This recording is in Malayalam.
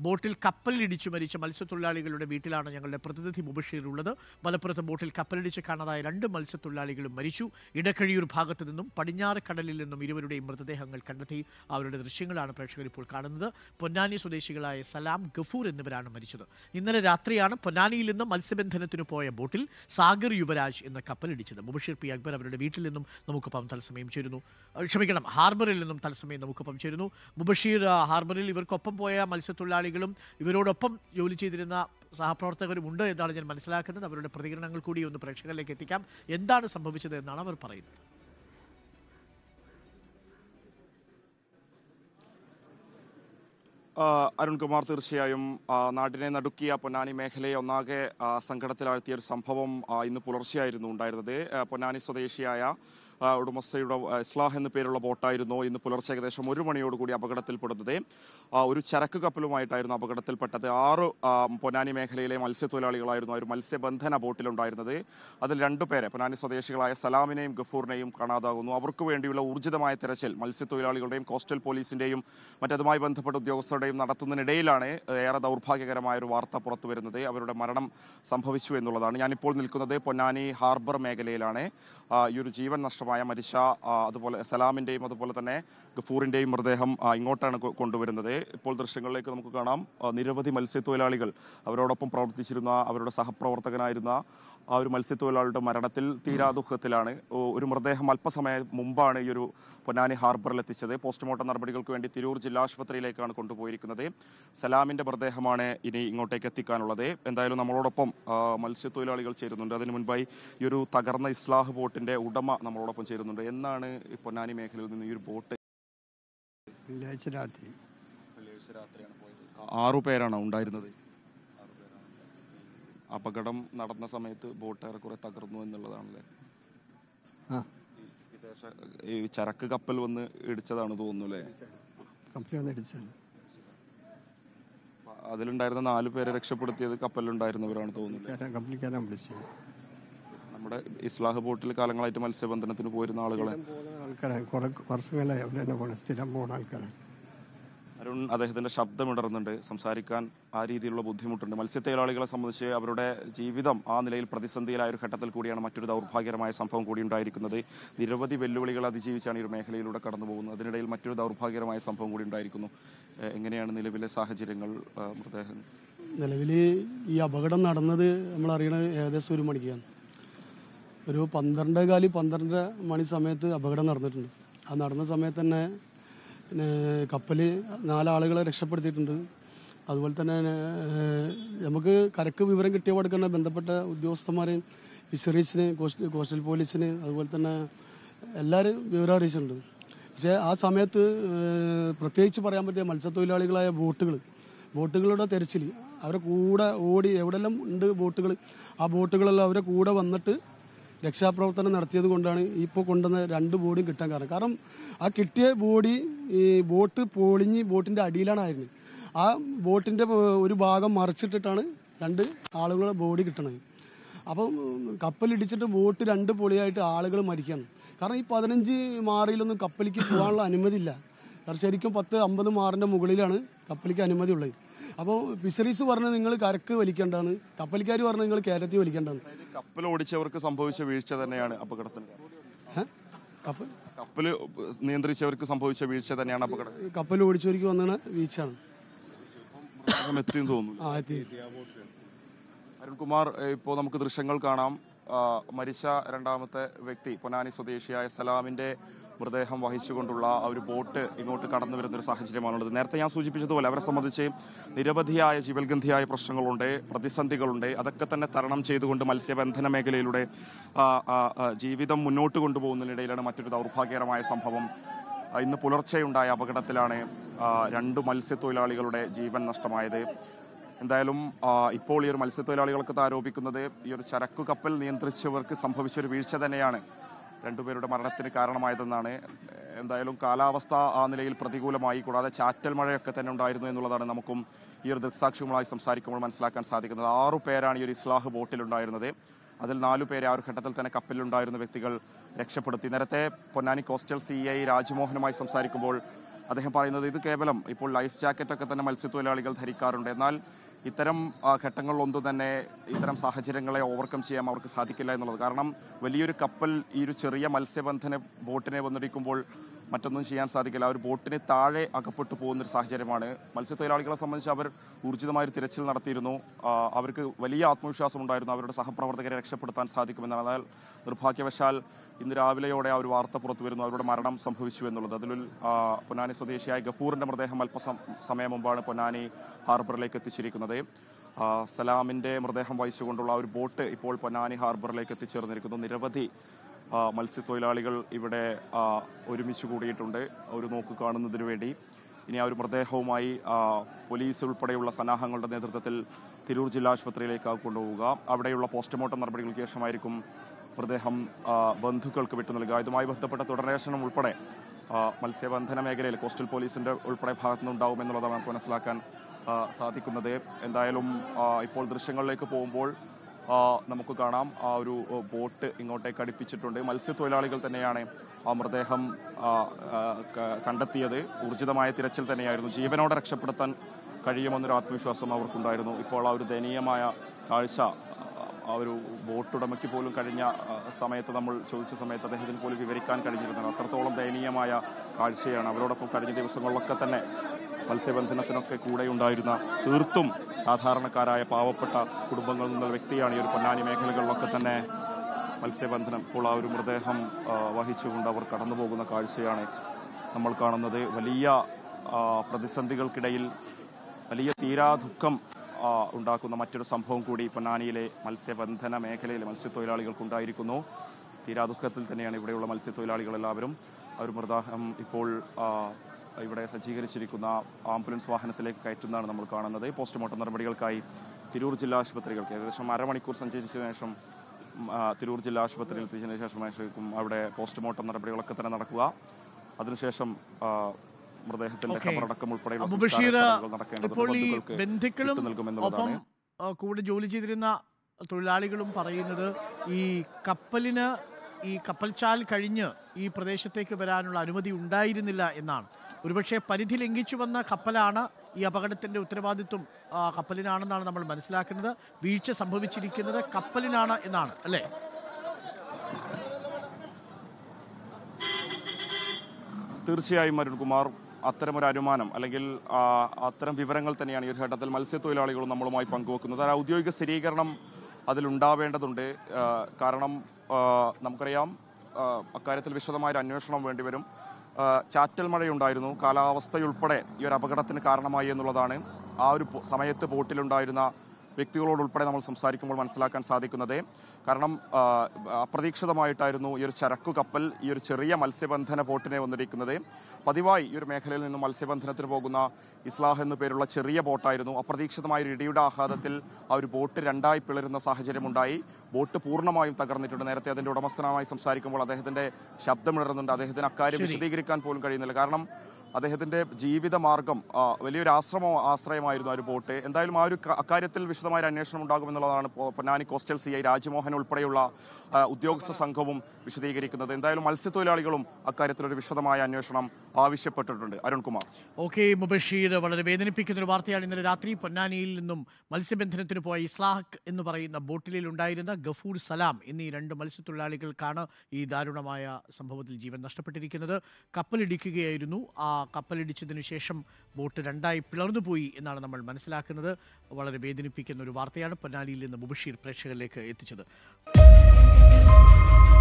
ബോട്ടിൽ കപ്പലിടിച്ചു മരിച്ച മത്സ്യത്തൊഴിലാളികളുടെ വീട്ടിലാണ് ഞങ്ങളുടെ പ്രതിനിധി മുബഷീർ ഉള്ളത് മലപ്പുറത്ത് ബോട്ടിൽ കപ്പലിടിച്ച് കാണാതായ രണ്ട് മത്സ്യത്തൊഴിലാളികളും മരിച്ചു ഇടക്കഴിയൂർ ഭാഗത്തു നിന്നും പടിഞ്ഞാറ് കടലിൽ നിന്നും ഇരുവരുടെയും മൃതദേഹങ്ങൾ കണ്ടെത്തി അവരുടെ ദൃശ്യങ്ങളാണ് പ്രേക്ഷകർ ഇപ്പോൾ കാണുന്നത് പൊന്നാനി സ്വദേശികളായ സലാം ഗഫൂർ എന്നിവരാണ് മരിച്ചത് ഇന്നലെ രാത്രിയാണ് പൊന്നാനിയിൽ നിന്ന് മത്സ്യബന്ധനത്തിന് പോയ ബോട്ടിൽ സാഗർ യുവരാജ് എന്ന കപ്പലിടിച്ചത് മുബഷീർ പി അക്ബർ അവരുടെ വീട്ടിൽ നിന്നും നമുക്കൊപ്പം തത്സമയം ചേരുന്നു അഹ് ക്ഷമിക്കണം ഹാർബറിൽ നിന്നും തത്സമയം നമുക്കൊപ്പം ചേരുന്നു മുബഷീർ ആ, ഹാർബറിൽ ഇവർക്കൊപ്പം പോയ മത്സ്യത്തൊഴിലാളികളും ഇവരോടൊപ്പം ജോലി ചെയ്തിരുന്ന സഹപ്രവർത്തകരും ഉണ്ട് എന്നാണ് ഞാൻ മനസ്സിലാക്കുന്നത് അവരുടെ പ്രതികരണങ്ങൾ കൂടി ഒന്ന് പ്രേക്ഷകരിലേക്ക് എത്തിക്കാം എന്താണ് സംഭവിച്ചത് എന്നാണ് അവർ പറയുന്നത് ആ, അരുൺകുമാർ തീർച്ചയായും ആ, നാടിനെ നടുക്കിയ പൊന്നാനി മേഖലയെ ഒന്നാകെ ആ, സങ്കടത്തിലാഴ്ത്തിയ ഒരു സംഭവം ആ, ഇന്ന് പുലർച്ചെയായിരുന്നു ഉണ്ടായിരുന്നത് ആ, പൊന്നാനി സ്വദേശിയായ ആ, ഉടമസ്ഥയുടെ ആ, ഇസ്ലാഹ് എന്ന പേരുള്ള ബോട്ടായിരുന്നു ഇന്ന് പുലർച്ചെ ഏകദേശം ഒരു മണിയോടുകൂടി അപകടത്തിൽപ്പെടുന്നത് ആ, ഒരു ചരക്ക് കപ്പലുമായിട്ടായിരുന്നു അപകടത്തിൽപ്പെട്ടത് ആറ് ആ, പൊന്നാനി മേഖലയിലെ മത്സ്യത്തൊഴിലാളികളായിരുന്നു ആ ഒരു മത്സ്യബന്ധന ബോട്ടിലുണ്ടായിരുന്നത് അതിൽ രണ്ടുപേരെ പൊന്നാനി സ്വദേശികളായ സലാമിനെയും ഗഫൂറിനെയും കാണാതാകുന്നു അവർക്ക് വേണ്ടിയുള്ള ഊർജിതമായ തെരച്ചിൽ മത്സ്യത്തൊഴിലാളികളുടെയും കോസ്റ്റൽ പോലീസിന്റെയും മറ്റതുമായി ബന്ധപ്പെട്ട ഉദ്യോഗസ്ഥരുടെയും നടത്തുന്നതിനിടയിലാണ് ഏറെ ദൗർഭാഗ്യകരമായ ഒരു വാർത്ത പുറത്തു വരുന്നത് അവരുടെ മരണം സംഭവിച്ചു എന്നുള്ളതാണ് ഞാനിപ്പോൾ നിൽക്കുന്നത് പൊന്നാനി ഹാർബർ മേഖലയിലാണ് ആ, ഈ ഒരു ജീവൻ നഷ്ടമായ മരിച്ച ആ, അതുപോലെ സലാമിന്റെയും അതുപോലെ തന്നെ ഗഫൂറിന്റെയും മൃതദേഹം ആ, ഇങ്ങോട്ടാണ് കൊ- കൊണ്ടുവരുന്നത് ഇപ്പോൾ ദൃശ്യങ്ങളിലേക്ക് നമുക്ക് കാണാം ആ, നിരവധി മത്സ്യത്തൊഴിലാളികൾ അവരോടൊപ്പം പ്രവർത്തിച്ചിരുന്ന അവരുടെ സഹപ്രവർത്തകനായിരുന്ന ആ ഒരു മത്സ്യത്തൊഴിലാളിയുടെ മരണത്തിൽ തീരാ ദുഃഖത്തിലാണ് ഓ- ഒരു മൃതദേഹം അല്പസമയം മുമ്പാണ് ഈ ഒരു പൊന്നാനി ഹാർബറിൽ എത്തിച്ചത് പോസ്റ്റ്മോർട്ടം നടപടികൾക്ക് വേണ്ടി തിരൂർ ജില്ലാ ആശുപത്രിയിലേക്കാണ് കൊണ്ടുപോയിരിക്കുന്നത് സലാമിന്റെ മൃതദേഹമാണ് ഇനി ഇങ്ങോട്ടേക്ക് എത്തിക്കാനുള്ളത് എന്തായാലും നമ്മളോടൊപ്പം ആ, മത്സ്യത്തൊഴിലാളികൾ ചേരുന്നുണ്ട് അതിനു മുൻപായി ഈ ഒരു തകർന്ന ഇസ്ലാഹ് ബോട്ടിന്റെ ഉടമ നമ്മളോടൊപ്പം ചേരുന്നുണ്ട് എന്നാണ് ഈ പൊന്നാനി മേഖലയിൽ നിന്ന് ഈ ഒരു ബോട്ട് വെള്ളിയാഴ്ച രാത്രി വെള്ളിയാഴ്ച രാത്രിയാണ് പോയത് ആറു പേരാണ് ഉണ്ടായിരുന്നത് അപകടം നടന്ന സമയത്ത് ബോട്ട് ഏറെക്കുറെ തകർന്നു എന്നുള്ളതാണല്ലേ ആ ഈ വിദേശ ഈ ചരക്ക് കപ്പൽ വന്ന് ഇടിച്ചതാണ് തോന്നുന്നു അല്ലേ കപ്പൽ വന്ന് ഇടിച്ചാണ് അപ്പൊ അതിലുണ്ടായിരുന്ന നാല് പേരെ രക്ഷപ്പെടുത്തിയത് കപ്പലിലുണ്ടായിരുന്നവരാണ് തോന്നുന്നത് കയറാൻ കപ്പലിക്കാരാൻ വിളിച്ചത് നമ്മുടെ ഇസ്ലാഹ് ബോട്ടിൽ കാലങ്ങളായിട്ട് മത്സ്യബന്ധനത്തിന് പോയിരുന്ന ആളുകളെ പോകുന്ന ആൾക്കാരാണ് കുറെ വർഷങ്ങളായി അവിടെ തന്നെ പോകണം സ്ഥിരം പോകുന്ന ആൾക്കാരാണ് അരുൺ അദ്ദേഹത്തിന്റെ ശബ്ദമിടറുന്നുണ്ട് സംസാരിക്കാൻ ആ രീതിയിലുള്ള ബുദ്ധിമുട്ടുണ്ട് മത്സ്യത്തൊഴിലാളികളെ സംബന്ധിച്ച് അവരുടെ ജീവിതം ആ നിലയിൽ പ്രതിസന്ധിയിലായ ഒരു ഘട്ടത്തിൽ കൂടിയാണ് മറ്റൊരു ദൗർഭാഗ്യകരമായ സംഭവം കൂടി ഉണ്ടായിരിക്കുന്നത് നിരവധി വെല്ലുവിളികൾ അതിജീവിച്ചാണ് ഈ ഒരു മേഖലയിലൂടെ കടന്നു പോകുന്നത് അതിനിടയിൽ മറ്റൊരു ദൗർഭാഗ്യകരമായ സംഭവം കൂടി ഉണ്ടായിരിക്കുന്നു ഏഹ് എങ്ങനെയാണ് നിലവിലെ സാഹചര്യങ്ങൾ ആ, മൃതദേഹം നിലവിൽ ഈ അപകടം നടന്നത് നമ്മൾ അറിയണത് ഏകദേശം ഒരു മണിക്കാണ് ഒരു പന്ത്രണ്ട് കാലി പന്ത്രണ്ടര മണി സമയത്ത് അപകടം നടന്നിട്ടുണ്ട് ആ നടന്ന സമയത്ത് തന്നെ പിന്നെ കപ്പല് നാലാളുകളെ രക്ഷപ്പെടുത്തിയിട്ടുണ്ട് അതുപോലെ തന്നെ ഏഹ്, നമുക്ക് കരക്ക് വിവരം കിട്ടിയ കൊടുക്കുന്ന ബന്ധപ്പെട്ട ഉദ്യോഗസ്ഥന്മാരെയും ഫിഷറീസിന് കോസ്റ്റ് കോസ്റ്റൽ പോലീസിന് അതുപോലെ തന്നെ എല്ലാവരും വിവരം അറിയിച്ചിട്ടുണ്ട് പക്ഷേ ആ സമയത്ത് ഏഹ്, പ്രത്യേകിച്ച് പറയാൻ പറ്റിയ മത്സ്യത്തൊഴിലാളികളായ ബോട്ടുകൾ ബോട്ടുകളുടെ തെരച്ചിൽ അവരെ കൂടെ ഓടി എവിടെല്ലാം ഉണ്ട് ബോട്ടുകൾ ആ ബോട്ടുകളെല്ലാം അവരെ കൂടെ വന്നിട്ട് രക്ഷാപ്രവർത്തനം നടത്തിയത് കൊണ്ടാണ് ഇപ്പോൾ കൊണ്ടുവന്ന രണ്ട് ബോഡിയും കിട്ടാൻ കാരണം കാരണം ആ കിട്ടിയ ബോഡി ഈ ബോട്ട് പൊളിഞ്ഞ് ബോട്ടിന്റെ അടിയിലാണ് ആയിരുന്നത് ആ ബോട്ടിന്റെ ഒരു ഭാഗം മറിച്ചിട്ടിട്ടാണ് രണ്ട് ആളുകളെ ബോഡി കിട്ടണത് അപ്പം കപ്പലിടിച്ചിട്ട് ബോട്ട് രണ്ട് പൊളിയായിട്ട് ആളുകൾ മരിക്കുകയാണ് കാരണം ഈ പതിനഞ്ച് മാറിയിലൊന്നും കപ്പലിക്ക് പോകാനുള്ള അനുമതി ഇല്ല കാരണം ശരിക്കും പത്ത് അമ്പത് മാറിന്റെ മുകളിലാണ് കപ്പലിക്ക് അനുമതി ഉള്ളത് അപ്പോൾ ഫിഷറീസ് പറഞ്ഞ് നിങ്ങൾ കരക്ക് വലിക്കേണ്ടതാണ് കപ്പലിക്കാർ പറഞ്ഞ് നിങ്ങൾ കേരളത്തിൽ വലിക്കേണ്ടതാണ് കപ്പൽ ഓടിച്ചവർക്ക് സംഭവിച്ച വീഴ്ച തന്നെയാണ് അപകടത്തിന് ഏ? കപ്പൽ കപ്പൽ നിയന്ത്രിച്ചവർക്ക് സംഭവിച്ച വീഴ്ച തന്നെയാണ് അപകടം കപ്പൽ ഓടിച്ചവർക്ക് വന്ന വീഴ്ചയാണ് മൃതദേഹം എത്തിയെന്ന് തോന്നുന്നു ആ എത്തി അരുൺകുമാർ ഏഹ് ഇപ്പോൾ നമുക്ക് ദൃശ്യങ്ങൾ കാണാം ആ, മരിച്ച രണ്ടാമത്തെ വ്യക്തി പൊന്നാനി സ്വദേശിയായ സലാമിന്റെ മൃതദേഹം വഹിച്ചുകൊണ്ടുള്ള ആ ഒരു ബോട്ട് ഇങ്ങോട്ട് കടന്നു വരുന്ന ഒരു സാഹചര്യമാണുള്ളത് നേരത്തെ ഞാൻ സൂചിപ്പിച്ചതുപോലെ അവരെ സംബന്ധിച്ച് നിരവധിയായ ജീവൽഗന്ധിയായ പ്രശ്നങ്ങളുണ്ട് പ്രതിസന്ധികളുണ്ട് അതൊക്കെ തന്നെ തരണം ചെയ്തുകൊണ്ട് മത്സ്യബന്ധന മേഖലയിലൂടെ ആ, ആ, ആ, ജീവിതം മുന്നോട്ട് കൊണ്ടുപോകുന്നതിനിടയിലാണ് മറ്റൊരു ദൗർഭാഗ്യകരമായ സംഭവം ആ, ഇന്ന് പുലർച്ചെയുണ്ടായ അപകടത്തിലാണ് ആ, രണ്ട് മത്സ്യത്തൊഴിലാളികളുടെ ജീവൻ നഷ്ടമായത് എന്തായാലും ആ, ഇപ്പോൾ ഈ ഒരു മത്സ്യത്തൊഴിലാളികൾക്ക് ആരോപിക്കുന്നത് ഈ ഒരു ചരക്കു കപ്പൽ നിയന്ത്രിച്ചവർക്ക് സംഭവിച്ച ഒരു വീഴ്ച തന്നെയാണ് രണ്ടുപേരുടെ മരണത്തിന് കാരണമായതെന്നാണ് എന്തായാലും കാലാവസ്ഥ ആ നിലയിൽ പ്രതികൂലമായി കൂടാതെ ചാറ്റൽ മഴയൊക്കെ തന്നെ ഉണ്ടായിരുന്നു എന്നുള്ളതാണ് നമുക്കും ഈ ഒരു ദൃക്സാക്ഷികളുമായി സംസാരിക്കുമ്പോൾ മനസ്സിലാക്കാൻ സാധിക്കുന്നത് ആറു പേരാണ് ഈ ഒരു ഇസ്ലാഹ് ബോട്ടിലുണ്ടായിരുന്നത് അതിൽ നാലു പേരെ ആ ഒരു ഘട്ടത്തിൽ തന്നെ കപ്പലിലുണ്ടായിരുന്ന വ്യക്തികൾ രക്ഷപ്പെടുത്തി നേരത്തെ പൊന്നാനി കോസ്റ്റൽ സി ഐ രാജ്മോഹനുമായി സംസാരിക്കുമ്പോൾ അദ്ദേഹം പറയുന്നത് ഇത് കേവലം ഇപ്പോൾ ലൈഫ് ജാക്കറ്റ് ഒക്കെ തന്നെ മത്സ്യത്തൊഴിലാളികൾ ധരിക്കാറുണ്ട് എന്നാൽ ഇത്തരം ആ, ഘട്ടങ്ങളിലൊന്നും തന്നെ ഇത്തരം സാഹചര്യങ്ങളെ ഓവർകം ചെയ്യാൻ അവർക്ക് സാധിക്കില്ല എന്നുള്ളത് കാരണം വലിയൊരു കപ്പൽ ഈ ഒരു ചെറിയ മത്സ്യബന്ധന ബോട്ടിനെ വന്നിടിക്കുമ്പോൾ മറ്റൊന്നും ചെയ്യാൻ സാധിക്കില്ല ആ ഒരു ബോട്ടിന് താഴെ അകപ്പെട്ടു പോകുന്ന ഒരു സാഹചര്യമാണ് മത്സ്യത്തൊഴിലാളികളെ സംബന്ധിച്ച് അവർ ഊർജിതമായ ഒരു തിരച്ചിൽ നടത്തിയിരുന്നു ആ, അവർക്ക് വലിയ ആത്മവിശ്വാസം ഉണ്ടായിരുന്നു അവരുടെ സഹപ്രവർത്തകരെ രക്ഷപ്പെടുത്താൻ സാധിക്കുമെന്നാണ് എന്നാൽ നിർഭാഗ്യവശാൽ ഇന്ന് രാവിലെയോടെ ആ ഒരു വാർത്ത പുറത്തു വരുന്നു അവരുടെ മരണം സംഭവിച്ചു എന്നുള്ളത് അതിൽ ആ, പൊന്നാനി സ്വദേശിയായ ഗഫൂറിന്റെ മൃതദേഹം അല്പസം സമയം മുമ്പാണ് പൊന്നാനി ഹാർബറിലേക്ക് എത്തിച്ചിരിക്കുന്നത് ആ, സലാമിന്റെ മൃതദേഹം വഹിച്ചുകൊണ്ടുള്ള ആ ഒരു ബോട്ട് ഇപ്പോൾ പൊന്നാനി ഹാർബറിലേക്ക് എത്തിച്ചേർന്നിരിക്കുന്നു നിരവധി ആ, മത്സ്യത്തൊഴിലാളികൾ ഇവിടെ ആ, ഒരുമിച്ച് കൂടിയിട്ടുണ്ട് ഒരു നോക്ക് കാണുന്നതിന് വേണ്ടി ഇനി ആ ഒരു മൃതദേഹവുമായി ആ, പോലീസ് ഉൾപ്പെടെയുള്ള സന്നാഹങ്ങളുടെ നേതൃത്വത്തിൽ തിരൂർ ജില്ലാ ആശുപത്രിയിലേക്ക് കൊണ്ടുപോവുക അവിടെയുള്ള പോസ്റ്റ്മോർട്ടം നടപടികൾക്ക് ശേഷമായിരിക്കും മൃതദേഹം ആ, ബന്ധുക്കൾക്ക് വിട്ടു നൽകുക ഇതുമായി ബന്ധപ്പെട്ട തുടരന്വേഷണം ഉൾപ്പെടെ ആ, മത്സ്യബന്ധന മേഖലയിൽ കോസ്റ്റൽ പോലീസിന്റെ ഉൾപ്പെടെ ഭാഗത്തുനിന്നുണ്ടാവും എന്നുള്ളതാണ് നമുക്ക് മനസ്സിലാക്കാൻ ആ, സാധിക്കുന്നത് എന്തായാലും ആ, ഇപ്പോൾ ദൃശ്യങ്ങളിലേക്ക് പോകുമ്പോൾ ആ, നമുക്ക് കാണാം ആ ഒരു ആ, ബോട്ട് ഇങ്ങോട്ടേക്ക് അടുപ്പിച്ചിട്ടുണ്ട് മത്സ്യത്തൊഴിലാളികൾ തന്നെയാണ് ആ മൃതദേഹം ആ, ആ, ക- കണ്ടെത്തിയത് ഊർജിതമായ തിരച്ചിൽ തന്നെയായിരുന്നു ജീവനോടെ രക്ഷപ്പെടുത്താൻ കഴിയുമെന്നൊരു ആത്മവിശ്വാസം അവർക്കുണ്ടായിരുന്നു ഇപ്പോൾ ആ ഒരു ദയനീയമായ കാഴ്ച ആ ഒരു ബോട്ടുടമയ്ക്ക് പോലും കഴിഞ്ഞ ആ, സമയത്ത് നമ്മൾ ചോദിച്ച സമയത്ത് അദ്ദേഹത്തിന് പോലും വിവരിക്കാൻ കഴിഞ്ഞിരുന്നത് അത്രത്തോളം ദയനീയമായ കാഴ്ചയാണ് അവരോടൊപ്പം കഴിഞ്ഞ ദിവസങ്ങളിലൊക്കെ തന്നെ മത്സ്യബന്ധനത്തിനൊക്കെ കൂടെ ഉണ്ടായിരുന്ന തീർത്തും സാധാരണക്കാരായ പാവപ്പെട്ട കുടുംബങ്ങളിൽ നിന്നുള്ള വ്യക്തിയാണ് ഈ ഒരു പൊന്നാനി മേഖലകളിലൊക്കെ തന്നെ മത്സ്യബന്ധനം ഇപ്പോൾ ആ ഒരു മൃതദേഹം ആ, വഹിച്ചുകൊണ്ട് അവർ കടന്നു പോകുന്ന കാഴ്ചയാണ് നമ്മൾ കാണുന്നത് വലിയ ആ, പ്രതിസന്ധികൾക്കിടയിൽ വലിയ തീരാ ദുഃഖം ആ, ഉണ്ടാക്കുന്ന മറ്റൊരു സംഭവം കൂടി പൊന്നാനിയിലെ മത്സ്യബന്ധന മേഖലയിലെ മത്സ്യത്തൊഴിലാളികൾക്കുണ്ടായിരിക്കുന്നു തീരാ ദുഃഖത്തിൽ തന്നെയാണ് ഇവിടെയുള്ള മത്സ്യത്തൊഴിലാളികൾ എല്ലാവരും ആ ഒരു മൃതദേഹം ഇപ്പോൾ ആ, ഇവിടെ സജ്ജീകരിച്ചിരിക്കുന്ന ആംബുലൻസ് വാഹനത്തിലേക്ക് കയറ്റുന്നതാണ് നമ്മൾ കാണുന്നത് പോസ്റ്റ്മോർട്ടം നടപടികൾക്കായി തിരൂർ ജില്ലാ ആശുപത്രികൾക്ക് ഏകദേശം അരമണിക്കൂർ സഞ്ചരിച്ചതിനു ശേഷം ഉം, ആ, തിരൂർ ജില്ലാ ആശുപത്രിയിൽ എത്തിച്ചതിനു ശേഷമായിരിക്കും അവിടെ പോസ്റ്റ്മോർട്ടം നടപടികളൊക്കെ തന്നെ നടക്കുക അതിനുശേഷം ആ, മൃതദേഹത്തിന്റെ ഓക്കേ. ഖബറടക്കം ഉൾപ്പെടെയുള്ള അബു സംസ്കാര ബഷീർ ചടങ്ങുകൾ നടക്കേണ്ടതുണ്ട്. ഇപ്പോൾ ഈ ബന്ധുക്കൾക്ക് ബന്ധുക്കളും വിട്ടു നൽകുമെന്നുള്ളതാണ് ഒപ്പം ആ, കൂടെ ജോലി ചെയ്തിരുന്ന തൊഴിലാളികളും പറയുന്നത് ഈ കപ്പലിന് ഈ കപ്പൽച്ചാൽ കഴിഞ്ഞ് ഈ പ്രദേശത്തേക്ക് വരാനുള്ള അനുമതി ഉണ്ടായിരുന്നില്ല എന്നാണ് ഒരുപക്ഷെ പരിധി ലംഘിച്ചു വന്ന കപ്പലാണ് ഈ അപകടത്തിന്റെ ഉത്തരവാദിത്വം ആ, കപ്പലിനാണെന്നാണ് നമ്മൾ മനസ്സിലാക്കുന്നത് വീഴ്ച സംഭവിച്ചിരിക്കുന്നത് കപ്പലിനാണ് എന്നാണ് അല്ലേ തീർച്ചയായും അരുൺകുമാർ അത്തരമൊരു അനുമാനം അല്ലെങ്കിൽ ആ, അത്തരം വിവരങ്ങൾ തന്നെയാണ് ഈ ഒരു ഘട്ടത്തിൽ മത്സ്യത്തൊഴിലാളികളും നമ്മളുമായി പങ്കുവെക്കുന്നത് ഒരു ഔദ്യോഗിക സ്ഥിരീകരണം അതിലുണ്ടാവേണ്ടതുണ്ട് ആ, കാരണം ആ, നമുക്കറിയാം ആ, അക്കാര്യത്തിൽ വിശദമായ ഒരു അന്വേഷണം വേണ്ടിവരും ആ, ചാറ്റൽ മഴയുണ്ടായിരുന്നു കാലാവസ്ഥയുൾപ്പെടെ ഈ ഒരു അപകടത്തിന് കാരണമായി എന്നുള്ളതാണ് ആ ഒരു പോ- സമയത്ത് ബോട്ടിലുണ്ടായിരുന്ന വ്യക്തികളോട് ഉൾപ്പെടെ നമ്മൾ സംസാരിക്കുമ്പോൾ മനസ്സിലാക്കാൻ സാധിക്കുന്നത് കാരണം ആ, അപ്രതീക്ഷിതമായിട്ടായിരുന്നു ഈ ഒരു ചരക്കു കപ്പൽ ഈ ഒരു ചെറിയ മത്സ്യബന്ധന ബോട്ടിനെ വന്നിരിക്കുന്നത് പതിവായി ഈ ഒരു മേഖലയിൽ നിന്നും മത്സ്യബന്ധനത്തിന് പോകുന്ന ഇസ്ലാഹ് എന്നു പേരുള്ള ചെറിയ ബോട്ടായിരുന്നു അപ്രതീക്ഷിതമായ ഒരു ഇടിയുടെ ആഘാതത്തിൽ ആ ഒരു ബോട്ട് രണ്ടായി പിളരുന്ന സാഹചര്യമുണ്ടായി ബോട്ട് പൂർണ്ണമായും തകർന്നിട്ടുണ്ട് നേരത്തെ അതിന്റെ ഉടമസ്ഥനുമായി സംസാരിക്കുമ്പോൾ അദ്ദേഹത്തിന്റെ ശബ്ദമിടറുന്നുണ്ട് അദ്ദേഹത്തിന് അക്കാര്യം ശരി. വിശദീകരിക്കാൻ പോലും കഴിയുന്നില്ല കാരണം അദ്ദേഹത്തിന്റെ ജീവിത മാർഗം ആ, വലിയൊരു ആശ്രമ ആശ്രയമായിരുന്നു ആ ഒരു ബോട്ട് എന്തായാലും ആ ഒരു ക- അക്കാര്യത്തിൽ വിശദമായ ഒരു അന്വേഷണം ഉണ്ടാകുമെന്നുള്ളതാണ് പൊ- Ponnani coastal C I Rajmohan ഉൾപ്പെടെയുള്ള ആ, ഉദ്യോഗസ്ഥ സംഘവും വിശദീകരിക്കുന്നത് എന്തായാലും മത്സ്യത്തൊഴിലാളികളും അക്കാര്യത്തിൽ ഒരു വിശദമായ അന്വേഷണം ആവശ്യപ്പെട്ടിട്ടുണ്ട് അരുൺകുമാർ ഓക്കെ മുബഷീർ വളരെ വേദനിപ്പിക്കുന്ന ഒരു വാർത്തയാണ് ഇന്നലെ രാത്രി പൊന്നാനിയിൽ നിന്നും മത്സ്യബന്ധനത്തിന് പോയ ഇസ്ലാഹ് എന്ന് പറയുന്ന ബോട്ടിലിൽ ഉണ്ടായിരുന്ന ഗഫൂർ സലാം എന്നീ രണ്ട് മത്സ്യത്തൊഴിലാളികൾക്കാണ് ഈ ദാരുണമായ സംഭവത്തിൽ ജീവൻ നഷ്ടപ്പെട്ടിരിക്കുന്നത് കപ്പലിടിക്കുകയായിരുന്നു ആ കപ്പലിടിച്ചതിനു ശേഷം ബോട്ട് രണ്ടായി പിളർന്നുപോയി എന്നാണ് നമ്മൾ മനസ്സിലാക്കുന്നത് വളരെ വേദനിപ്പിക്കുന്ന ഒരു വാർത്തയാണ് പൊന്നാനിയിൽ നിന്ന് മുബഷീർ പ്രേക്ഷകരിലേക്ക് എത്തിച്ചത്